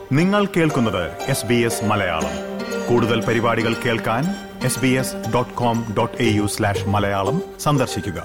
നിങ്ങൾ കേൾക്കുന്നത് S B S Malayalam കൂടുതൽ പരിപാടികൾ കേൾക്കാൻ S B S dot com dot A U slash Malayalam സന്ദർശിക്കുക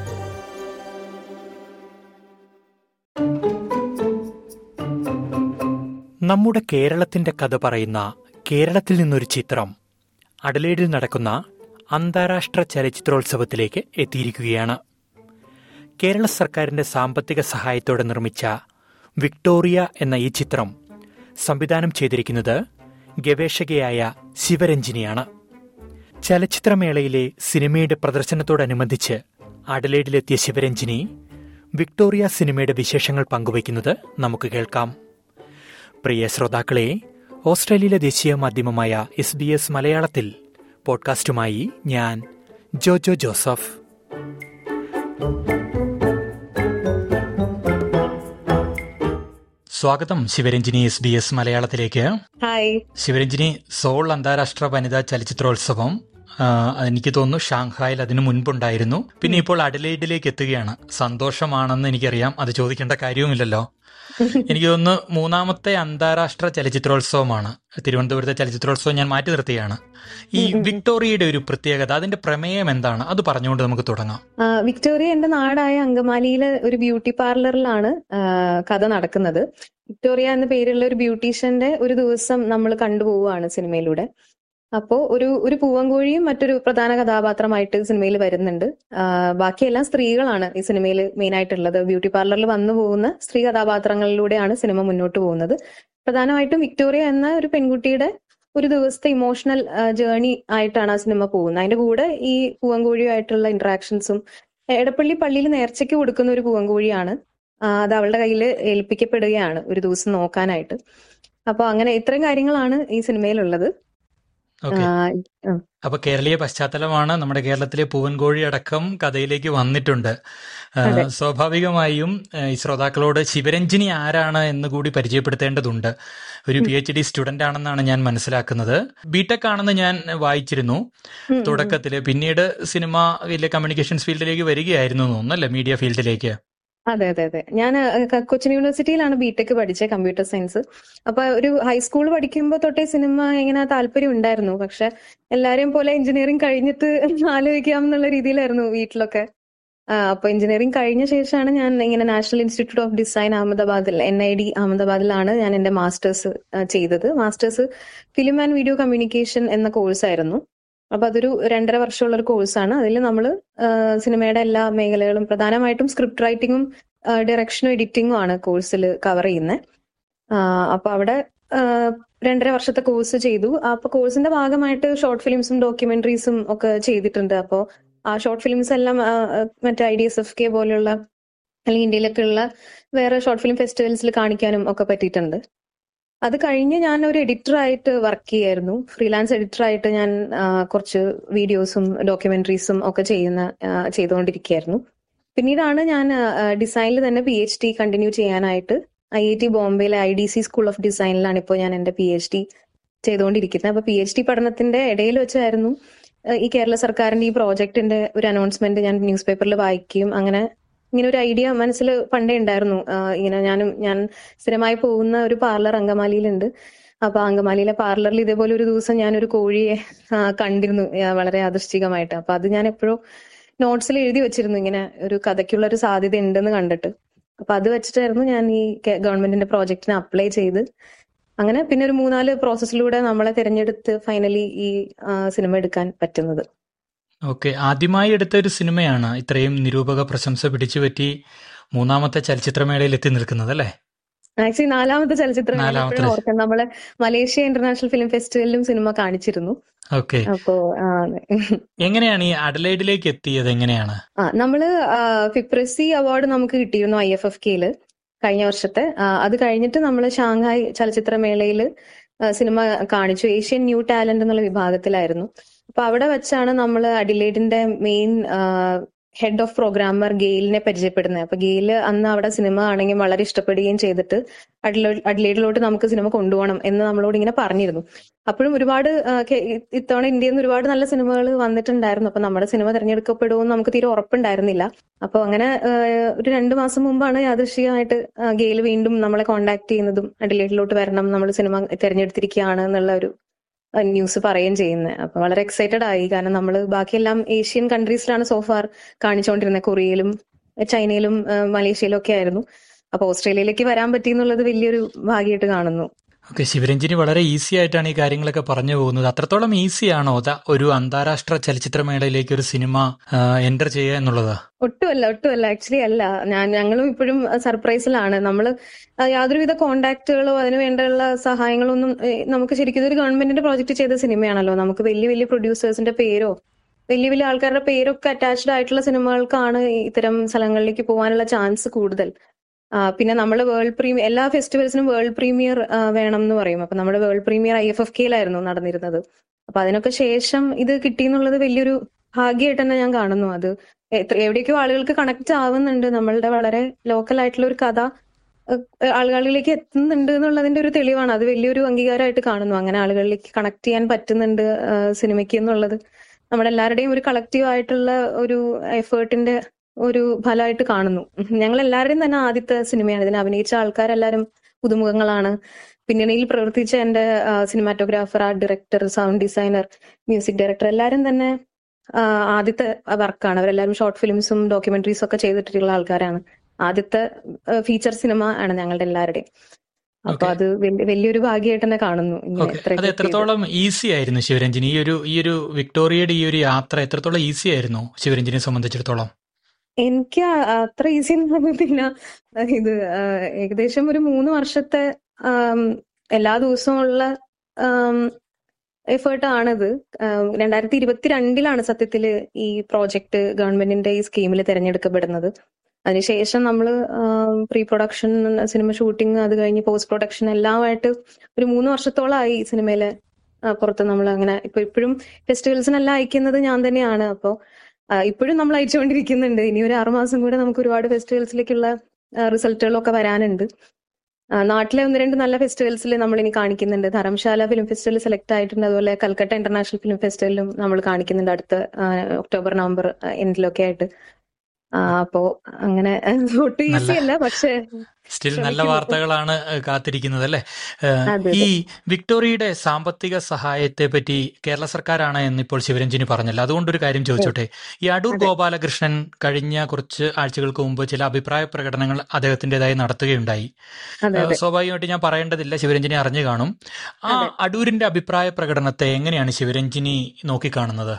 നമ്മുടെ കേരളത്തിന്റെ കഥ പറയുന്ന കേരളത്തിൽ നിന്നൊരു ചിത്രം അഡലേഡിൽ നടക്കുന്ന അന്താരാഷ്ട്ര ചലച്ചിത്രോത്സവത്തിലേക്ക് എത്തിയിരിക്കുകയാണ് കേരള സർക്കാരിന്റെ സാമ്പത്തിക സഹായത്തോടെ നിർമ്മിച്ച വിക്ടോറിയ എന്ന ഈ ചിത്രം സംവിധാനം ചെയ്തിരിക്കുന്നത് ഗവേഷകയായ ശിവരഞ്ജിനിയാണ് ചലച്ചിത്രമേളയിലെ സിനിമയുടെ പ്രദർശനത്തോടനുബന്ധിച്ച് അഡലേഡിലെത്തിയ ശിവരഞ്ജിനി വിക്ടോറിയ സിനിമയുടെ വിശേഷങ്ങൾ പങ്കുവയ്ക്കുന്നത് നമുക്ക് കേൾക്കാം പ്രിയ ശ്രോതാക്കളെ ഓസ്ട്രേലിയയിലെ ദേശീയ മാധ്യമമായ എസ് ബി എസ് മലയാളത്തിൽ പോഡ്കാസ്റ്റുമായി ഞാൻ ജോജോ ജോസഫ് സ്വാഗതം ശിവരഞ്ജിനി എസ് ബി എസ് മലയാളത്തിലേക്ക് ഹായ് ശിവരഞ്ജിനി സോൾ അന്താരാഷ്ട്ര വനിതാ ചലച്ചിത്രോത്സവം ആ, എനിക്ക് തോന്നുന്നു ഷാങ്ഹായിൽ അതിനു മുൻപുണ്ടായിരുന്നു പിന്നെ ഇപ്പോൾ അഡലൈഡിലേക്ക് എത്തുകയാണ് സന്തോഷമാണെന്ന് എനിക്കറിയാം അത് ചോദിക്കേണ്ട കാര്യവുമില്ലല്ലോ എനിക്ക് തോന്നുന്നു മൂന്നാമത്തെ അന്താരാഷ്ട്ര ചലച്ചിത്രോത്സവമാണ് തിരുവനന്തപുരത്തെ ചലച്ചിത്രോത്സവം ഞാൻ മാറ്റി നിർത്തിയാണ് ഈ വിക്ടോറിയയുടെ ഒരു പ്രത്യേകത അതിന്റെ പ്രമേയം എന്താണ് അത് പറഞ്ഞുകൊണ്ട് നമുക്ക് തുടങ്ങാം ആ, വിക്ടോറിയ എന്റെ നാടായ അങ്കമാലിയിലെ ഒരു ബ്യൂട്ടി പാർലറിലാണ് ആ, കഥ നടക്കുന്നത് വിക്ടോറിയ എന്ന പേരുള്ള ഒരു ബ്യൂട്ടീഷ്യന്റെ ഒരു ദിവസം നമ്മൾ കണ്ടുപോവുകയാണ് സിനിമയിലൂടെ അപ്പോ ഒരു ഒരു പൂവങ്കോഴിയും മറ്റൊരു പ്രധാന കഥാപാത്രമായിട്ട് സിനിമയിൽ വരുന്നുണ്ട് ആ, ബാക്കിയെല്ലാം സ്ത്രീകളാണ് ഈ സിനിമയിൽ മെയിൻ ആയിട്ടുള്ളത് ബ്യൂട്ടി പാർലറിൽ വന്നു പോകുന്ന സ്ത്രീ കഥാപാത്രങ്ങളിലൂടെയാണ് സിനിമ മുന്നോട്ട് പോകുന്നത് പ്രധാനമായിട്ടും വിക്ടോറിയ എന്ന ഒരു പെൺകുട്ടിയുടെ ഒരു ദിവസത്തെ ഇമോഷണൽ ജേർണി ആയിട്ടാണ് ആ സിനിമ പോകുന്നത് അതിന്റെ കൂടെ ഈ പൂവങ്കോഴിയുമായിട്ടുള്ള ഇന്ററാക്ഷൻസും എടപ്പള്ളി പള്ളിയിൽ നേർച്ചയ്ക്ക് കൊടുക്കുന്ന ഒരു പൂവങ്കോഴിയാണ് ആ, അത് അവളുടെ കയ്യിൽ ഏൽപ്പിക്കപ്പെടുകയാണ് ഒരു ദിവസം നോക്കാനായിട്ട് അപ്പൊ അങ്ങനെ ഇത്രയും കാര്യങ്ങളാണ് ഈ സിനിമയിലുള്ളത് ഓക്കെ ആ, ആ. അപ്പൊ കേരളീയ പശ്ചാത്തലമാണ് നമ്മുടെ കേരളത്തിലെ പൂവൻകോഴി അടക്കം കഥയിലേക്ക് വന്നിട്ടുണ്ട് ആ, അതെ. സ്വാഭാവികമായും ആ, ഈ ശ്രോതാക്കളോട് ശിവരഞ്ജിനി ആരാണ് എന്ന് കൂടി പരിചയപ്പെടുത്തേണ്ടതുണ്ട് ഒരു പി എച്ച് ഡി സ്റ്റുഡന്റ് ആണെന്നാണ് ഞാൻ മനസ്സിലാക്കുന്നത് ബിടെക് ആണെന്ന് ഞാൻ വായിച്ചിരുന്നു ഉം, ഉം. തുടക്കത്തില് പിന്നീട് സിനിമയിലെ കമ്മ്യൂണിക്കേഷൻസ് ഫീൽഡിലേക്ക് വരികയായിരുന്നു എന്ന് തോന്നുന്നു അല്ലേ മീഡിയ ഫീൽഡിലേക്ക് അതെ അതെ അതെ ഞാൻ കൊച്ചിൻ യൂണിവേഴ്സിറ്റിയിലാണ് ബിടെക് പഠിച്ചത് കമ്പ്യൂട്ടർ സയൻസ് അപ്പൊ ഒരു ഹൈസ്കൂൾ പഠിക്കുമ്പോൾ തൊട്ടേ സിനിമ ഇങ്ങനെ താല്പര്യം ഉണ്ടായിരുന്നു പക്ഷെ എല്ലാരെയും പോലെ എഞ്ചിനീയറിംഗ് കഴിഞ്ഞിട്ട് ആലോചിക്കാം എന്നുള്ള രീതിയിലായിരുന്നു വീട്ടിലൊക്കെ ആ, അപ്പൊ എഞ്ചിനീയറിംഗ് കഴിഞ്ഞ ശേഷമാണ് ഞാൻ ഇങ്ങനെ നാഷണൽ ഇൻസ്റ്റിറ്റ്യൂട്ട് ഓഫ് ഡിസൈൻ അഹമ്മദാബാദിൽ എൻ ഐ ഡി അഹമ്മദാബാദിലാണ് ഞാൻ എന്റെ മാസ്റ്റേഴ്സ് ചെയ്തത് masters film and video communication എന്ന കോഴ്സായിരുന്നു അപ്പൊ അതൊരു രണ്ടര വർഷമുള്ള ഒരു കോഴ്സാണ് അതിൽ നമ്മൾ സിനിമയുടെ എല്ലാ മേഖലകളും പ്രധാനമായിട്ടും സ്ക്രിപ്റ്റ് റൈറ്റിംഗും ഡയറക്ഷനും എഡിറ്റിംഗും ആണ് കോഴ്സിൽ കവർ ചെയ്യുന്നത് അപ്പൊ അവിടെ ആ, രണ്ടര വർഷത്തെ കോഴ്സ് ചെയ്തു അപ്പൊ കോഴ്സിന്റെ ഭാഗമായിട്ട് ഷോർട്ട് ഫിലിംസും ഡോക്യുമെന്ററീസും ഒക്കെ ചെയ്തിട്ടുണ്ട് അപ്പോൾ ആ ഷോർട്ട് ഫിലിംസ് എല്ലാം ആ, ആ, മറ്റേ I D S F K പോലെയുള്ള അല്ലെങ്കിൽ ഇന്ത്യയിലൊക്കെ ഉള്ള വേറെ ഷോർട്ട് ഫിലിം ഫെസ്റ്റിവൽസിൽ കാണിക്കാനും ഒക്കെ പറ്റിയിട്ടുണ്ട് അത് കഴിഞ്ഞ് ഞാൻ ഒരു എഡിറ്റർ ആയിട്ട് വർക്ക് ചെയ്യായിരുന്നു ഫ്രീലാൻസ് എഡിറ്റർ ആയിട്ട് ഞാൻ ആ, കുറച്ച് വീഡിയോസും ഡോക്യുമെന്ററീസും ഒക്കെ ചെയ്യുന്ന ആ, ചെയ്തുകൊണ്ടിരിക്കുകയായിരുന്നു പിന്നീടാണ് ഞാൻ ഡിസൈനിൽ തന്നെ പി എച്ച് ഡി കണ്ടിന്യൂ ചെയ്യാനായിട്ട് ഐ ഐ ടി ബോംബെയിലെ I D C school of ഡിസൈനിലാണ് ഇപ്പോൾ ഞാൻ എന്റെ പി എച്ച് ഡി ചെയ്തുകൊണ്ടിരിക്കുന്നത് അപ്പൊ പി എച്ച് ഡി പഠനത്തിന്റെ ഇടയിൽ വെച്ചായിരുന്നു ആ, ഈ കേരള സർക്കാരിന്റെ ഈ പ്രോജക്റ്റിന്റെ ഒരു അനൗൺസ്മെന്റ് ഞാൻ ന്യൂസ് പേപ്പറിൽ വായിക്കുകയും അങ്ങനെ ഇങ്ങനെ ഒരു ഐഡിയ മനസ്സിൽ പണ്ടേ ഉണ്ടായിരുന്നു ആ, ഇങ്ങനെ ഞാനും ഞാൻ സ്ഥിരമായി പോകുന്ന ഒരു പാർലർ അങ്കമാലിയിലുണ്ട് അപ്പൊ അങ്കമാലിയിലെ പാർലറിൽ ഇതേപോലെ ഒരു ദിവസം ഞാൻ ഒരു കോഴിയെ ആ, കണ്ടിരുന്നു ആ, വളരെ യാദൃശ്ചികമായിട്ട് അപ്പൊ അത് ഞാൻ എപ്പോഴും നോട്ട്സിൽ എഴുതി വെച്ചിരുന്നു ഇങ്ങനെ ഒരു കഥയ്ക്കുള്ള ഒരു സാധ്യത ഉണ്ടെന്ന് കണ്ടിട്ട് അപ്പൊ അത് വെച്ചിട്ടായിരുന്നു ഞാൻ ഈ കെ- ഗവൺമെന്റിന്റെ പ്രോജക്റ്റിന് അപ്ലൈ ചെയ്ത് അങ്ങനെ പിന്നെ ഒരു മൂന്നാല് പ്രോസസ്സിലൂടെ നമ്മളെ തിരഞ്ഞെടുത്ത് ഫൈനലി ഈ ആ, സിനിമ എടുക്കാൻ പറ്റുന്നത് ഓക്കെ ആദ്യമായി എടുത്ത ഒരു സിനിമയാണ് ഇത്രയും നിരൂപക പ്രശംസ പിടിച്ചുപറ്റി മൂന്നാമത്തെ ചലച്ചിത്രമേളയിൽ എത്തി നിൽക്കുന്നത് അല്ലേ ആക്ച്വലി നാലാമത്തെ ചലച്ചിത്രം ഞാൻ നാലാമത്തെ. എപ്പോഴും ഓർക്കാം നമ്മള് മലേഷ്യ ഇന്റർനാഷണൽ ഫിലിം ഫെസ്റ്റിവലിലും സിനിമ കാണിച്ചിരുന്നു ഓക്കെ അപ്പോ ആ, അതെ. എങ്ങനെയാണ് ഈ അഡലൈഡിലേക്ക് എത്തിയത് എങ്ങനെയാണ് ആ നമ്മള് ഫിപ്രസി അവാർഡ് നമുക്ക് കിട്ടിയിരുന്നു ഐ എഫ് എഫ് കെയില് കഴിഞ്ഞ വർഷത്തെ ആ, അത് കഴിഞ്ഞിട്ട് നമ്മൾ ഷാങ്ഹായ് ചലച്ചിത്രമേളയിൽ സിനിമ കാണിച്ചു ഏഷ്യൻ ന്യൂ ടാലന്റ് എന്നുള്ള വിഭാഗത്തിലായിരുന്നു അപ്പൊ അവിടെ വെച്ചാണ് നമ്മൾ അഡിലേഡിന്റെ മെയിൻ ഹെഡ് ഓഫ് പ്രോഗ്രാമർ ഗെയിലിനെ പരിചയപ്പെടുന്നത് അപ്പൊ ഗെയിൽ അന്ന് അവിടെ സിനിമ ആണെങ്കിൽ വളരെ ഇഷ്ടപ്പെടുകയും ചെയ്തിട്ട് അഡ്ലോ- അഡ്ലേഡിലോട്ട് നമുക്ക് സിനിമ കൊണ്ടുപോകണം എന്ന് നമ്മളോട് ഇങ്ങനെ പറഞ്ഞിരുന്നു അപ്പോഴും ഒരുപാട് ആ, കെ- ഇ- ഇത്തവണ ഇന്ത്യയിൽ നിന്ന് ഒരുപാട് നല്ല സിനിമകൾ വന്നിട്ടുണ്ടായിരുന്നു അപ്പൊ നമ്മുടെ സിനിമ തിരഞ്ഞെടുക്കപ്പെടുമെന്ന് നമുക്ക് തീരെ ഉറപ്പുണ്ടായിരുന്നില്ല അപ്പൊ അങ്ങനെ ആ, ഒരു രണ്ടു മാസം മുമ്പാണ് യാദൃശ്ചികമായിട്ട് ആ, ഗെയിൽ വീണ്ടും നമ്മളെ കോണ്ടാക്ട് ചെയ്യുന്നതും അഡ്ലേഡിലോട്ട് വരണം നമ്മൾ സിനിമ തിരഞ്ഞെടുത്തിരിക്കുകയാണ് എന്നുള്ള ഒരു ന്യൂസ് പറയുകയും ചെയ്യുന്നത് അപ്പൊ വളരെ എക്സൈറ്റഡ് ആയി കാരണം നമ്മൾ ബാക്കിയെല്ലാം ഏഷ്യൻ കൺട്രീസിലാണ് സോഫാർ കാണിച്ചുകൊണ്ടിരുന്നത് കൊറിയയിലും ചൈനയിലും ആ, മലേഷ്യയിലും ഒക്കെ ആയിരുന്നു അപ്പൊ ഓസ്ട്രേലിയയിലേക്ക് വരാൻ പറ്റി എന്നുള്ളത് വലിയൊരു ഭാഗ്യമായിട്ട് കാണുന്നു ഓക്കെ ശിവരഞ്ജിനി വളരെ ഈസി ആയിട്ടാണ് ഈ കാര്യങ്ങളൊക്കെ പറഞ്ഞു പോകുന്നത് അത്രത്തോളം ഈസി ആണോ അതാ ഒരു അന്താരാഷ്ട്ര ചലച്ചിത്രമേളയിലേക്ക് ഒരു സിനിമ എൻ്റർ ചെയ്യുക എന്നുള്ളത് ഒട്ടുമല്ല ഒട്ടുമല്ല ആക്ച്വലി അല്ല ഞാൻ ഞങ്ങളും ഇപ്പോഴും സർപ്രൈസിലാണ് നമ്മൾ യാതൊരുവിധ കോണ്ടാക്റ്റുകളോ അതിന് വേണ്ടിയുള്ള സഹായങ്ങളോ ഒന്നും ഏഹ്, നമുക്ക് ശരിക്കും ഇതൊരു ഗവൺമെന്റിന്റെ പ്രോജക്റ്റ് ചെയ്ത സിനിമയാണല്ലോ നമുക്ക് വലിയ വലിയ പ്രൊഡ്യൂസേഴ്സിന്റെ പേരോ വലിയ വലിയ ആൾക്കാരുടെ പേരൊക്കെ അറ്റാച്ച്ഡ് ആയിട്ടുള്ള സിനിമകൾക്കാണ് ഇത്തരം സ്ഥലങ്ങളിലേക്ക് പോകാനുള്ള ചാൻസ് കൂടുതൽ ആ, പിന്നെ നമ്മൾ വേൾഡ് പ്രീമിയർ എല്ലാ ഫെസ്റ്റിവൽസിനും വേൾഡ് പ്രീമിയർ വേണം എന്ന് പറയും അപ്പൊ നമ്മുടെ world premiere I F F കെയിലായിരുന്നു നടന്നിരുന്നത് അപ്പൊ അതിനൊക്കെ ശേഷം ഇത് കിട്ടിയെന്നുള്ളത് വലിയൊരു ഭാഗ്യമായിട്ട് തന്നെ ഞാൻ കാണുന്നു അത് എത്ര- എവിടേക്കോ ആളുകൾക്ക് കണക്ട് ആവുന്നുണ്ട് നമ്മളുടെ വളരെ ലോക്കൽ ആയിട്ടുള്ള ഒരു കഥ ഏഹ്, ആളുകളിലേക്ക് എത്തുന്നുണ്ട് എന്നുള്ളതിന്റെ ഒരു തെളിവാണ് അത് വലിയൊരു അംഗീകാരമായിട്ട് കാണുന്നു അങ്ങനെ ആളുകളിലേക്ക് കണക്ട് ചെയ്യാൻ പറ്റുന്നുണ്ട് ഏഹ്, സിനിമയ്ക്ക് എന്നുള്ളത് നമ്മുടെ എല്ലാവരുടെയും ഒരു കളക്റ്റീവ് ആയിട്ടുള്ള ഒരു എഫേർട്ടിന്റെ ഒരു ഫലമായിട്ട് കാണുന്നു ഞങ്ങൾ എല്ലാവരുടെയും തന്നെ ആദ്യത്തെ സിനിമയാണ് ഇതിന് അഭിനയിച്ച ആൾക്കാരെല്ലാരും പുതുമുഖങ്ങളാണ് പിന്നണിയിൽ പ്രവർത്തിച്ച എന്റെ cinematographer art director sound designer music director എല്ലാവരും തന്നെ ആ, ആദ്യത്തെ വർക്കാണ് അവരെല്ലാവരും ഷോർട്ട് ഫിലിംസും ഡോക്യുമെന്ററീസും ഒക്കെ ചെയ്തിട്ടുള്ള ആൾക്കാരാണ് ആദ്യത്തെ ഫീച്ചർ സിനിമ ആണ് ഞങ്ങളുടെ എല്ലാവരുടെയും അപ്പൊ Okay. അത് വലിയ- വലിയൊരു ഭാഗ്യമായിട്ട് തന്നെ കാണുന്നു ഇങ്ങനെ ഓക്കെ ഇത്രയൊക്കെ അത് എത്രത്തോളം ഈസി ആയിരുന്നു ശിവരഞ്ജിനി ഈ ഒരു ഈ ഒരു വിക്ടോറിയയുടെ ഈ ഒരു യാത്ര എത്രത്തോളം ഈസി ആയിരുന്നു ശിവരഞ്ജിനെ സംബന്ധിച്ചിടത്തോളം എനിക്ക് ആ- അത്ര ഈസി ഒന്നും തോന്നുന്നില്ല ഇത് ആ, ഏകദേശം ഒരു മൂന്ന് വർഷത്തെ ആം, എല്ലാ ദിവസവും ഉള്ള എഫേർട്ട് ആണിത് ആം, രണ്ടായിരത്തി ഇരുപത്തിരണ്ടിലാണ് സത്യത്തില് ഈ പ്രോജക്റ്റ് ഗവൺമെന്റിന്റെ ഈ സ്കീമിൽ തിരഞ്ഞെടുക്കപ്പെടുന്നത് അതിനുശേഷം നമ്മൾ പ്രീ പ്രൊഡക്ഷൻ സിനിമ ഷൂട്ടിംഗ് അത് കഴിഞ്ഞ് പോസ്റ്റ് പ്രൊഡക്ഷൻ എല്ലാമായിട്ട് ഒരു മൂന്ന് വർഷത്തോളമായി ഈ സിനിമയില് ആ, പുറത്ത് നമ്മൾ അങ്ങനെ ഇപ്പൊ ഇപ്പോഴും ഫെസ്റ്റിവൽസിനെല്ലാം അയക്കുന്നത് ഞാൻ തന്നെയാണ് അപ്പോ ആ, ഇപ്പോഴും നമ്മൾ അയച്ചുകൊണ്ടിരിക്കുന്നുണ്ട് ഇനി ഒരു ആറുമാസം കൂടെ നമുക്ക് ഒരുപാട് ഫെസ്റ്റിവൽസിലേക്കുള്ള റിസൾട്ടുകളൊക്കെ വരാനുണ്ട് ആ, നാട്ടിലെ ഒന്ന് രണ്ട് നല്ല ഫെസ്റ്റിവൽസിൽ നമ്മൾ ഇനി കാണിക്കുന്നുണ്ട് ധർമ്മശാല ഫിലിം ഫെസ്റ്റിവൽ സെലക്ട് ആയിട്ടുണ്ട് അതുപോലെ കൽക്കട്ട ഇന്റർനാഷണൽ ഫിലിം ഫെസ്റ്റിവലിലും നമ്മൾ കാണിക്കുന്നുണ്ട് അടുത്ത ആ, ഒക്ടോബർ നവംബർ എൻഡിലൊക്കെ ആയിട്ട് ആ, അപ്പോ അങ്ങനെ ഒട്ടും ഈസി നല്ല- അല്ല പക്ഷെ സ്റ്റിൽ നല്ല ശ്രമിക്കുന്നു. വാർത്തകളാണ് ഏഹ്, കാത്തിരിക്കുന്നത് അല്ലേ ഏഹ്, അതെ, ഈ വിക്ടോറിയയുടെ സാമ്പത്തിക സഹായത്തെ പറ്റി കേരള സർക്കാരാണ് എന്നിപ്പോൾ ശിവരഞ്ജിനി പറഞ്ഞല്ലോ അതുകൊണ്ടൊരു കാര്യം ചോദിച്ചോട്ടെ ഈ അടൂർ അതെ. ഗോപാലകൃഷ്ണൻ കഴിഞ്ഞ കുറച്ച് ആഴ്ചകൾക്ക് മുമ്പ് ചില അഭിപ്രായ പ്രകടനങ്ങൾ അദ്ദേഹത്തിൻ്റെതായി നടത്തുകയുണ്ടായി അതെ ഏഹ്, അതെ സ്വാഭാവികമായിട്ട് ഞാൻ പറയേണ്ടതില്ല ശിവരഞ്ജിനി അറിഞ്ഞു കാണും ആ അതെ. അടൂരിന്റെ അഭിപ്രായ പ്രകടനത്തെ എങ്ങനെയാണ് ശിവരഞ്ജിനി നോക്കിക്കാണുന്നത്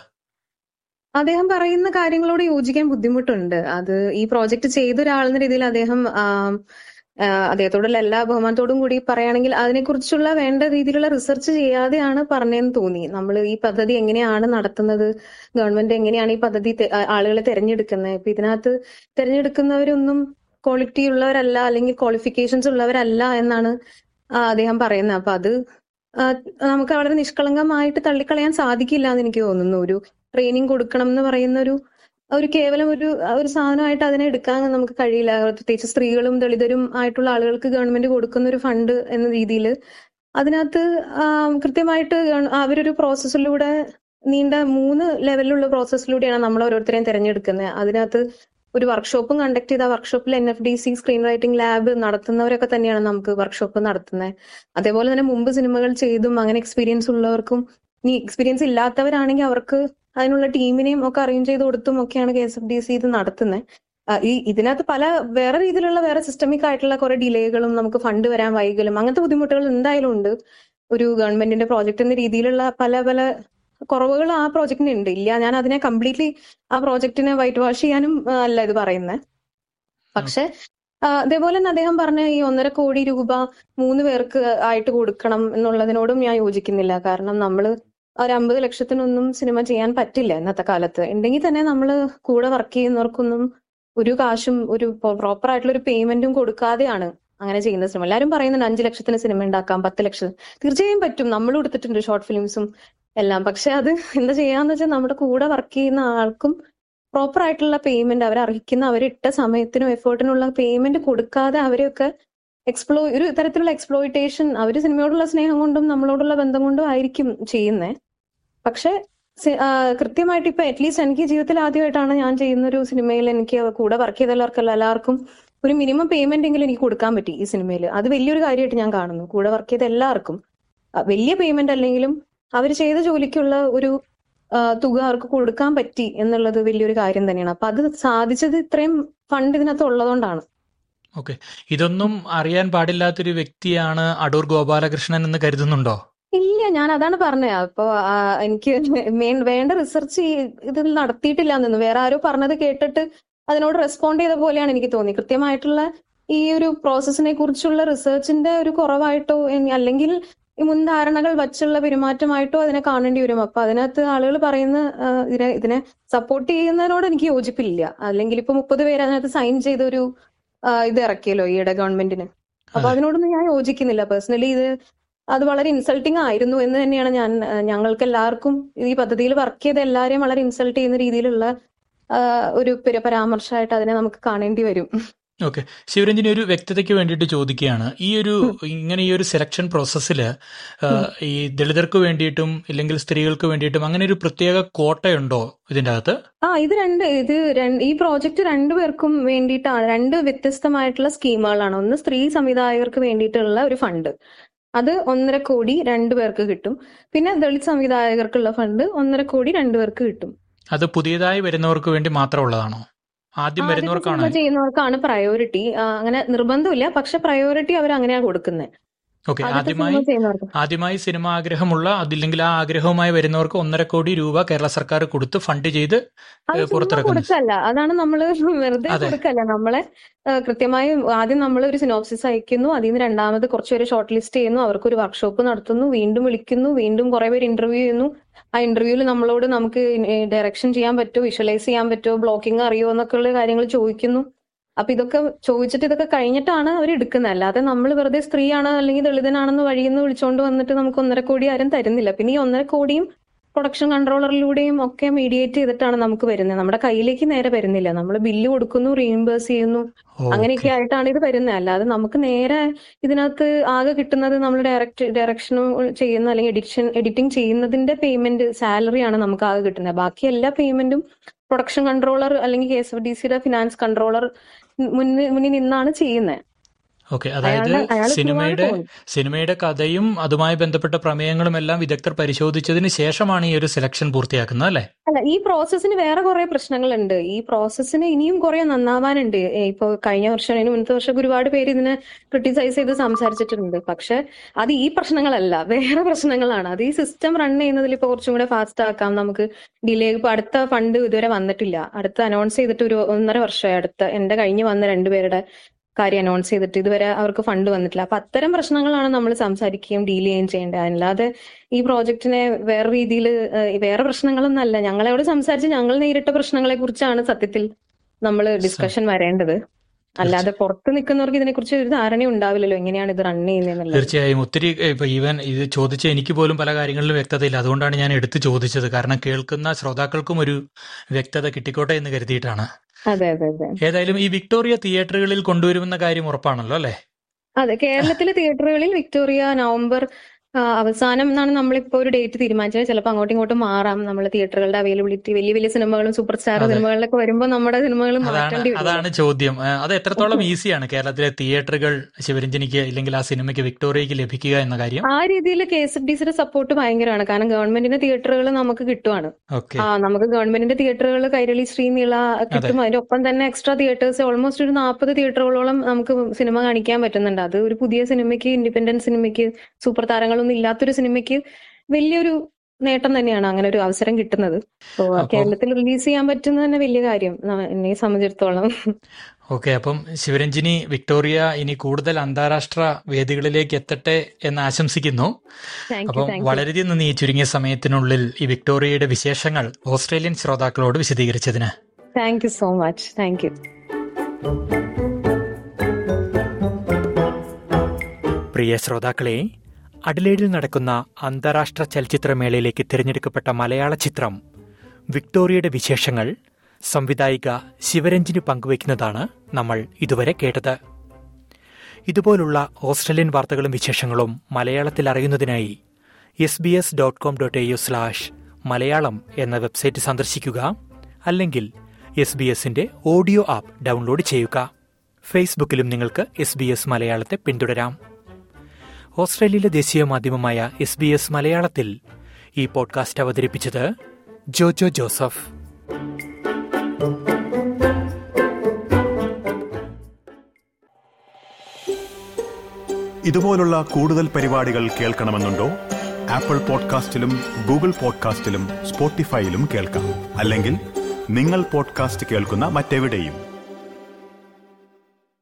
അദ്ദേഹം പറയുന്ന കാര്യങ്ങളോട് യോജിക്കാൻ ബുദ്ധിമുട്ടുണ്ട് അത് ഈ പ്രോജക്റ്റ് ചെയ്ത ഒരാളെന്ന രീതിയിൽ അദ്ദേഹം ആം, ആ, അദ്ദേഹത്തോടുള്ള എല്ലാ ബഹുമാനത്തോടും കൂടി പറയുകയാണെങ്കിൽ അതിനെക്കുറിച്ചുള്ള വേണ്ട രീതിയിലുള്ള റിസർച്ച് ചെയ്യാതെയാണ് പറഞ്ഞതെന്ന് തോന്നി നമ്മൾ ഈ പദ്ധതി എങ്ങനെയാണ് നടത്തുന്നത് ഗവൺമെന്റ് എങ്ങനെയാണ് ഈ പദ്ധതി തെ- ആ, ആളുകളെ തെരഞ്ഞെടുക്കുന്നത് ഇപ്പൊ ഇതിനകത്ത് തെരഞ്ഞെടുക്കുന്നവരൊന്നും ക്വാളിറ്റി ഉള്ളവരല്ല അല്ലെങ്കിൽ ക്വാളിഫിക്കേഷൻസ് ഉള്ളവരല്ല എന്നാണ് ആ, അദ്ദേഹം പറയുന്നത് അപ്പൊ അത് ആ, നമുക്ക് വളരെ നിഷ്കളങ്കമായിട്ട് തള്ളിക്കളയാൻ സാധിക്കില്ല എന്ന് എനിക്ക് തോന്നുന്നു ഒരു ട്രെയിനിങ് കൊടുക്കണം എന്ന് പറയുന്ന ഒരു ഒരു കേവലം ഒരു ഒരു സാധനമായിട്ട് അതിനെ എടുക്കാൻ നമുക്ക് കഴിയില്ല പ്രത്യേകിച്ച് സ്ത്രീകളും ദളിതരും ആയിട്ടുള്ള ആളുകൾക്ക് ഗവൺമെന്റ് കൊടുക്കുന്ന ഒരു ഫണ്ട് എന്ന രീതിയിൽ അതിനകത്ത് ആം, കൃത്യമായിട്ട് ഗവൺ- അവരൊരു പ്രോസസ്സിലൂടെ നീണ്ട മൂന്ന് ലെവലിലുള്ള പ്രോസസ്സിലൂടെയാണ് നമ്മൾ ഓരോരുത്തരെയും തിരഞ്ഞെടുക്കുന്നത് അതിനകത്ത് ഒരു വർക്ക്ഷോപ്പും കണ്ടക്ട് ചെയ്ത വർക്ക്ഷോപ്പിൽ N F D C screen writing lab നടത്തുന്നവരൊക്കെ തന്നെയാണ് നമുക്ക് വർക്ക്ഷോപ്പ് നടത്തുന്നത് അതേപോലെ തന്നെ മുമ്പ് സിനിമകൾ ചെയ്തും അങ്ങനെ എക്സ്പീരിയൻസ് ഉള്ളവർക്കും ഇനി എക്സ്പീരിയൻസ് ഇല്ലാത്തവരാണെങ്കിൽ അവർക്ക് അതിനുള്ള ടീമിനെയും ഒക്കെ അറേഞ്ച് ചെയ്ത് കൊടുത്തും ഒക്കെയാണ് K S F D C ഇത് നടത്തുന്നത് ഈ ഇതിനകത്ത് പല വേറെ രീതിയിലുള്ള വേറെ സിസ്റ്റമിക് ആയിട്ടുള്ള കുറെ ഡിലേകളും നമുക്ക് ഫണ്ട് വരാൻ വൈകലും അങ്ങനത്തെ ബുദ്ധിമുട്ടുകൾ എന്തായാലും ഉണ്ട് ഒരു ഗവൺമെന്റിന്റെ പ്രോജക്റ്റ് എന്ന രീതിയിലുള്ള പല പല കുറവുകൾ ആ പ്രോജക്റ്റിന് ഉണ്ട് ഇല്ല ഞാൻ അതിനെ കംപ്ലീറ്റ്ലി ആ പ്രോജക്റ്റിനെ വൈറ്റ് വാഷ് ചെയ്യാനും ആ, അല്ല ഇത് പറയുന്നത് പക്ഷെ ആ, അതേപോലെ തന്നെ അദ്ദേഹം പറഞ്ഞ ഈ ഒന്നര കോടി രൂപ മൂന്ന് പേർക്ക് ആയിട്ട് കൊടുക്കണം എന്നുള്ളതിനോടും ഞാൻ യോജിക്കുന്നില്ല കാരണം നമ്മൾ ഒരു അമ്പത് ലക്ഷത്തിനൊന്നും സിനിമ ചെയ്യാൻ പറ്റില്ല ഇന്നത്തെ കാലത്ത് ഉണ്ടെങ്കിൽ തന്നെ നമ്മൾ കൂടെ വർക്ക് ചെയ്യുന്നവർക്കൊന്നും ഒരു കാശും ഒരു പ്രോപ്പർ ആയിട്ടുള്ള ഒരു പേയ്മെന്റും കൊടുക്കാതെയാണ് അങ്ങനെ ചെയ്യുന്ന സിനിമ എല്ലാവരും പറയുന്നുണ്ട് അഞ്ച് ലക്ഷത്തിന് സിനിമ ഉണ്ടാക്കാം പത്ത് ലക്ഷം തീർച്ചയായും പറ്റും നമ്മൾ കൊടുത്തിട്ടുണ്ട് ഷോർട്ട് ഫിലിംസും എല്ലാം പക്ഷെ അത് എന്താ ചെയ്യാന്ന് വെച്ചാൽ നമ്മുടെ കൂടെ വർക്ക് ചെയ്യുന്ന ആൾക്കും പ്രോപ്പർ ആയിട്ടുള്ള പേയ്മെന്റ് അവർ അർഹിക്കുന്ന അവരിട്ട സമയത്തിനും എഫേർട്ടിനുള്ള പേയ്മെന്റ് കൊടുക്കാതെ അവരെയൊക്കെ എക്സ്പ്ലോ ഒരു തരത്തിലുള്ള എക്സ്പ്ലോയിറ്റേഷൻ അവര് സിനിമയോടുള്ള സ്നേഹം കൊണ്ടും നമ്മളോടുള്ള ബന്ധം കൊണ്ടും ആയിരിക്കും ചെയ്യുന്നത് പക്ഷെ സി- ആ, കൃത്യമായിട്ട് ഇപ്പൊ അറ്റ്ലീസ്റ്റ് എനിക്ക് ജീവിതത്തിൽ ആദ്യമായിട്ടാണ് ഞാൻ ചെയ്യുന്ന ഒരു സിനിമയിൽ എനിക്ക് കൂടെ വർക്ക് ചെയ്ത എല്ലാവർക്കും എല്ലാവർക്കും ഒരു മിനിമം പേയ്മെന്റ് എങ്കിലും എനിക്ക് കൊടുക്കാൻ പറ്റി ഈ സിനിമയിൽ അത് വലിയൊരു കാര്യമായിട്ട് ഞാൻ കാണുന്നു കൂടെ വർക്ക് ചെയ്ത എല്ലാവർക്കും ആ, വലിയ പേയ്മെന്റ് അല്ലെങ്കിലും അവർ ചെയ്ത ജോലിക്കുള്ള ഒരു ആ, തുക അവർക്ക് കൊടുക്കാൻ പറ്റി എന്നുള്ളത് വലിയൊരു കാര്യം തന്നെയാണ് അപ്പൊ അത് സാധിച്ചത് ഇത്രയും ഫണ്ട് ഇതിനകത്ത് ഉള്ളതുകൊണ്ടാണ് ഓക്കെ ഇതൊന്നും അറിയാൻ പാടില്ലാത്തൊരു വ്യക്തിയാണ് അടൂർ ഗോപാലകൃഷ്ണൻ എന്ന് കരുതുന്നുണ്ടോ ഇല്ല ഞാൻ അതാണ് പറഞ്ഞത് അപ്പൊ ആ, എനിക്ക് മേ- വേണ്ട റിസർച്ച് ഇതിൽ നടത്തിയിട്ടില്ല എന്ന് വേറെ ആരോ പറഞ്ഞത് കേട്ടിട്ട് അതിനോട് റെസ്പോണ്ട് ചെയ്ത പോലെയാണ് എനിക്ക് തോന്നി കൃത്യമായിട്ടുള്ള ഈ ഒരു പ്രോസസ്സിനെ കുറിച്ചുള്ള റിസർച്ചിന്റെ ഒരു കുറവായിട്ടോ ഇനി അല്ലെങ്കിൽ ഈ മുൻധാരണകൾ വച്ചുള്ള പെരുമാറ്റമായിട്ടോ അതിനെ കാണേണ്ടി വരും അപ്പൊ അതിനകത്ത് ആളുകൾ പറയുന്ന ആ, ഇതിനെ ഇതിനെ സപ്പോർട്ട് ചെയ്യുന്നതിനോട് എനിക്ക് യോജിപ്പില്ല അല്ലെങ്കിൽ ഇപ്പൊ മുപ്പത് പേര് അതിനകത്ത് സൈൻ ചെയ്ത ഒരു ആ, ഇത് ഇറക്കിയല്ലോ ഈയിടെ ഗവൺമെന്റിന് അപ്പൊ അതെ. അതിനോടൊന്നും ഞാൻ യോജിക്കുന്നില്ല പേഴ്സണലി ഇത് അത് വളരെ ഇൻസൾട്ടിങ് ആയിരുന്നു എന്ന് തന്നെയാണ് ഞാൻ ആ, ഞങ്ങൾക്ക് എല്ലാവർക്കും ഈ പദ്ധതിയിൽ വർക്ക് ചെയ്ത എല്ലാവരെയും വളരെ ഇൻസൾട്ട് ചെയ്യുന്ന രീതിയിലുള്ള ആ, ഒരു പര- പരാമർശമായിട്ട് അതിനെ നമുക്ക് കാണേണ്ടി വരും ഓക്കെ ശിവരഞ്ജിനി ഒരു വ്യക്തതയ്ക്ക് വേണ്ടിയിട്ട് ചോദിക്കുകയാണ് ഈ ഒരു ഇങ്ങനെ ഈ ഒരു സെലക്ഷൻ പ്രോസസ്സിൽ ഈ ദളിതർക്ക് വേണ്ടിയിട്ടും ഇല്ലെങ്കിൽ സ്ത്രീകൾക്ക് വേണ്ടിയിട്ടും അങ്ങനെ ഒരു പ്രത്യേക കോട്ടയുണ്ടോ ഇതിന്റെ അകത്ത് ആ ഇത് രണ്ട് ഇത് രണ്ട് ഈ പ്രോജക്റ്റ് രണ്ടുപേർക്കും വേണ്ടിയിട്ടാണ് രണ്ട് വ്യത്യസ്തമായിട്ടുള്ള സ്കീമുകളാണ് ഒന്ന് സ്ത്രീ സംവിധായകർക്ക് വേണ്ടിയിട്ടുള്ള ഒരു ഫണ്ട് അത് ഒന്നര കോടി രണ്ടുപേർക്ക് കിട്ടും പിന്നെ ദളിത് സംവിധായകർക്കുള്ള ഫണ്ട് ഒന്നര കോടി രണ്ടുപേർക്ക് കിട്ടും അത് പുതിയതായി വരുന്നവർക്ക് വേണ്ടി മാത്രമുള്ളതാണോ ആദ്യം ആദ്യത്തെ വരുന്നവർക്കാണ് സിനിമ ചെയ്യുന്നവർക്കാണ് പ്രയോറിറ്റി അങ്ങനെ നിർബന്ധമില്ല പക്ഷെ പ്രയോറിറ്റി അവർ അങ്ങനെയാണ് കൊടുക്കുന്നത് ഓക്കെ ആദ്യത്തെ ആദ്യമായി സിനിമ ചെയ്യുന്നവർക്ക് ആദ്യമായി സിനിമ ആഗ്രഹമുള്ള അതില്ലെങ്കിൽ ആ ആഗ്രഹവുമായി വരുന്നവർക്ക് ഒന്നര കോടി രൂപ കേരള സർക്കാർ കൊടുത്ത് ഫണ്ട് ചെയ്ത് അത് ഏഹ് സിനിമ പുറത്തിറക്കുന്നത് കൊടുക്കല്ല അതാണ് നമ്മൾ വെറുതെ അതെ. കൊടുക്കല്ല നമ്മളെ ആ, കൃത്യമായി ആദ്യം നമ്മൾ ഒരു സിനോപ്സിസ് അയക്കുന്നു അതിൽ നിന്ന് രണ്ടാമത് കുറച്ചുപേര് ഷോർട്ട് ലിസ്റ്റ് ചെയ്യുന്നു അവർക്ക് ഒരു വർക്ക്ഷോപ്പ് നടത്തുന്നു വീണ്ടും വിളിക്കുന്നു വീണ്ടും കുറെ പേര് ഇന്റർവ്യൂ ചെയ്യുന്നു ആ ഇന്റർവ്യൂവിൽ നമ്മളോട് നമുക്ക് ഡയറക്ഷൻ ചെയ്യാൻ പറ്റുമോ വിഷ്വലൈസ് ചെയ്യാൻ പറ്റുമോ ബ്ലോക്കിംഗ് അറിയോ എന്നൊക്കെയുള്ള കാര്യങ്ങൾ ചോദിക്കുന്നു അപ്പൊ ഇതൊക്കെ ചോദിച്ചിട്ട് ഇതൊക്കെ കഴിഞ്ഞിട്ടാണ് അവർ എടുക്കുന്നത് അല്ലാതെ നമ്മൾ വെറുതെ സ്ത്രീയാണ് അല്ലെങ്കിൽ ദളിതനാണെന്ന് വഴിയെന്ന് വിളിച്ചോണ്ട് വന്നിട്ട് നമുക്ക് ഒന്നര കോടി ആരും തരുന്നില്ല പിന്നെ ഈ ഒന്നര കോടിയും പ്രൊഡക്ഷൻ കൺട്രോളറിലൂടെയും ഒക്കെ മീഡിയേറ്റ് ചെയ്തിട്ടാണ് നമുക്ക് വരുന്നത് നമ്മുടെ കയ്യിലേക്ക് നേരെ വരുന്നില്ല നമ്മൾ ബില്ല് കൊടുക്കുന്നു റീഇംബേഴ്സ് ചെയ്യുന്നു അങ്ങനെയൊക്കെ ആയിട്ടാണ് ഇത് വരുന്നത് അല്ലാതെ നമുക്ക് നേരെ ഇതിനകത്ത് ആകെ കിട്ടുന്നത് നമ്മൾ ഡയറക്റ്റ് ഡയറക്ഷൻ ചെയ്യുന്ന അല്ലെങ്കിൽ എഡിഷൻ എഡിറ്റിംഗ് ചെയ്യുന്നതിന്റെ പേയ്മെന്റ് സാലറിയാണ് നമുക്ക് ആകെ കിട്ടുന്നത് ബാക്കി എല്ലാ പേയ്മെന്റും പ്രൊഡക്ഷൻ കൺട്രോളർ അല്ലെങ്കിൽ കെ എസ് എഫ് ഡി സിയുടെ ഫിനാൻസ് കൺട്രോളർ മുന്നിൽ മുന്നിൽ നിന്നാണ് ചെയ്യുന്നത് ഓക്കെ അതായത് അയാളുടെ അയാൾ സിനിമയുടെ സിനിമയുടെ കഥയും അതുമായി ബന്ധപ്പെട്ട പ്രമേയങ്ങളും എല്ലാം വിദഗ്ധർ പരിശോധിച്ചതിന് ശേഷമാണ് ഈ ഒരു സെലക്ഷൻ പൂർത്തിയാക്കുന്നത് അല്ലേ അല്ല ഈ പ്രോസസ്സിന് വേറെ കുറെ പ്രശ്നങ്ങളുണ്ട് ഈ പ്രോസസ്സിന് ഇനിയും കുറെ നന്നാവാനുണ്ട് ഏ, ഇപ്പൊ കഴിഞ്ഞ വർഷം അതിന് മുന്നത്തെ വർഷം ഒരുപാട് പേര് ഇതിനെ ക്രിട്ടിസൈസ് ചെയ്ത് സംസാരിച്ചിട്ടുണ്ട് പക്ഷെ അത് ഈ പ്രശ്നങ്ങളല്ല വേറെ പ്രശ്നങ്ങളാണ് അത് ഈ സിസ്റ്റം റൺ ചെയ്യുന്നതിൽ ഇപ്പൊ കുറച്ചും കൂടെ ഫാസ്റ്റ് ആക്കാം നമുക്ക് ഡിലേ ഇപ്പൊ അടുത്ത ഫണ്ട് ഇതുവരെ വന്നിട്ടില്ല അടുത്ത അനൗൺസ് ചെയ്തിട്ട് ഒരു ഒന്നര വർഷമായി അടുത്ത എന്റെ കഴിഞ്ഞ് വന്ന രണ്ടുപേരുടെ കാര്യം അനൗൺസ് ചെയ്തിട്ട് ഇതുവരെ അവർക്ക് ഫണ്ട് വന്നിട്ടില്ല അപ്പൊ അത്തരം പ്രശ്നങ്ങളാണ് നമ്മൾ സംസാരിക്കുകയും ഡീൽ ചെയ്യുകയും ചെയ്യേണ്ടത് അല്ലാതെ ഈ പ്രോജക്റ്റിനെ വേറെ രീതിയിൽ വേറെ പ്രശ്നങ്ങളൊന്നും അല്ല ഞങ്ങളോട് സംസാരിച്ച് ഞങ്ങൾ നേരിട്ട പ്രശ്നങ്ങളെ കുറിച്ചാണ് സത്യത്തിൽ നമ്മൾ ഡിസ്കഷൻ വരേണ്ടത് അല്ലാതെ പുറത്ത് നിൽക്കുന്നവർക്ക് ഇതിനെക്കുറിച്ച് ഒരു ധാരണ ഉണ്ടാവില്ലല്ലോ എങ്ങനെയാണ് ഇത് റൺ ചെയ്യുന്നത് തീർച്ചയായും ഒത്തിരി ഏഹ്, ഇപ്പൊ ഈവൻ ഇത് ചോദിച്ച എനിക്ക് പോലും പല കാര്യങ്ങളിലും വ്യക്തതയില്ല അതുകൊണ്ടാണ് ഞാൻ എടുത്തു ചോദിച്ചത് കാരണം കേൾക്കുന്ന ശ്രോതാക്കൾക്കും ഒരു വ്യക്തത കിട്ടിക്കോട്ടെ എന്ന് കരുതിയിട്ടാണ് അതെ അതെ അതെ ഏതായാലും ഈ വിക്ടോറിയ തിയേറ്ററുകളിൽ കൊണ്ടുവരുമെന്ന കാര്യം ഉറപ്പാണല്ലോ അല്ലെ അതെ കേരളത്തിലെ തിയേറ്ററുകളിൽ വിക്ടോറിയ നവംബർ ആ, അവസാനം എന്നാണ് നമ്മളിപ്പോ ഒരു ഡേറ്റ് തീരുമാനിച്ചത് ചിലപ്പോൾ അങ്ങോട്ടും ഇങ്ങോട്ടും മാറാം നമ്മൾ തിയേറ്ററുകളുടെ അവൈലബിലിറ്റി വലിയ വലിയ സിനിമകളും സൂപ്പർ സ്റ്റാർ അതെ. സിനിമകളിലൊക്കെ വരുമ്പോൾ നമ്മുടെ സിനിമകൾ അതാണ് മാറ്റേണ്ടി വരും അതാണ് ചോദ്യം ഏഹ്, അത് എത്രത്തോളം ഈസിയാണ് കേരളത്തിലെ തിയേറ്ററുകൾ ശിവരഞ്ജനിക്ക് ഇല്ലെങ്കിൽ ആ സിനിമയ്ക്ക് വിക്ടോറിയയ്ക്ക് ലഭിക്കുക എന്ന കാര്യം ആ രീതിയിൽ കെ എസ് എഫ് ഡി സിയുടെ സപ്പോർട്ട് ഭയങ്കരമാണ് കാരണം ഗവൺമെന്റിന്റെ തിയേറ്ററുകൾ നമുക്ക് കിട്ടുവാണ് ഓക്കെ ആ നമുക്ക് ഗവൺമെന്റിന്റെ തിയേറ്ററുകൾ കൈരളി ശ്രീനീള കിട്ടും അതിന്റെ ഒപ്പം തന്നെ എക്സ്ട്രാ തിയേറ്റേഴ്സ് ഓൾമോസ്റ്റ് ഒരു നാൽപ്പത് തിയേറ്ററുകളോളം നമുക്ക് സിനിമ കാണിക്കാൻ പറ്റുന്നുണ്ട് അത് ഒരു പുതിയ സിനിമയ്ക്ക് ഇൻഡിപെൻഡന്റ് സിനിമയ്ക്ക് സൂപ്പർ താരങ്ങളൊന്നും ഇല്ലാത്തൊരു സിനിമയ്ക്ക് വലിയൊരു നേട്ടം തന്നെയാണ് അങ്ങനെ ഒരു അവസരം കിട്ടുന്നത് സോ അപ്പം- കേരളത്തിൽ റിലീസ് ചെയ്യാൻ പറ്റുന്നത് തന്നെ വലിയ കാര്യം ന- എന്നെ സംബന്ധിച്ചിടത്തോളം ഓക്കെ അപ്പം ശിവരഞ്ജിനി വിക്ടോറിയ ഇനി കൂടുതൽ അന്താരാഷ്ട്ര വേദികളിലേക്ക് എത്തട്ടെ എന്ന് ആശംസിക്കുന്നു താങ്ക് യു അപ്പം താങ്ക് യു വളരെയധികം നന്ദി ഈ ചുരുങ്ങിയ സമയത്തിനുള്ളിൽ ഈ വിക്ടോറിയയുടെ വിശേഷങ്ങൾ ഓസ്ട്രേലിയൻ ശ്രോതാക്കളോട് വിശദീകരിച്ചതിന് thank you so much thank you പ്രിയ ശ്രോതാക്കളെ അഡലേഡിൽ നടക്കുന്ന അന്താരാഷ്ട്ര ചലച്ചിത്രമേളയിലേക്ക് തിരഞ്ഞെടുക്കപ്പെട്ട മലയാള ചിത്രം വിക്ടോറിയയുടെ വിശേഷങ്ങൾ സംവിധായിക ശിവരഞ്ജിനി പങ്കുവയ്ക്കുന്നതാണ് നമ്മൾ ഇതുവരെ കേട്ടത് ഇതുപോലുള്ള ഓസ്ട്രേലിയൻ വാർത്തകളും വിശേഷങ്ങളും മലയാളത്തിൽ അറിയുന്നതിനായി S B S dot com dot A U slash Malayalam എന്ന വെബ്സൈറ്റ് സന്ദർശിക്കുക അല്ലെങ്കിൽ എസ് ബി എസിന്റെ ഓഡിയോ ആപ്പ് ഡൗൺലോഡ് ചെയ്യുക ഫേസ്ബുക്കിലും നിങ്ങൾക്ക് എസ് ബി എസ് മലയാളത്തെ പിന്തുടരാം ഓസ്ട്രേലിയയിലെ ദേശീയ മാധ്യമമായ എസ് ബി എസ് മലയാളത്തിൽ ഈ പോഡ്കാസ്റ്റ് അവതരിപ്പിച്ചത് ജോജോ ജോസഫ് ഇതുപോലുള്ള കൂടുതൽ പരിപാടികൾ കേൾക്കണമെന്നുണ്ടോ ആപ്പിൾ പോഡ്കാസ്റ്റിലും ഗൂഗിൾ പോഡ്കാസ്റ്റിലും സ്പോട്ടിഫൈയിലും കേൾക്കാം അല്ലെങ്കിൽ നിങ്ങൾ പോഡ്കാസ്റ്റ് കേൾക്കുന്ന മറ്റെവിടെയും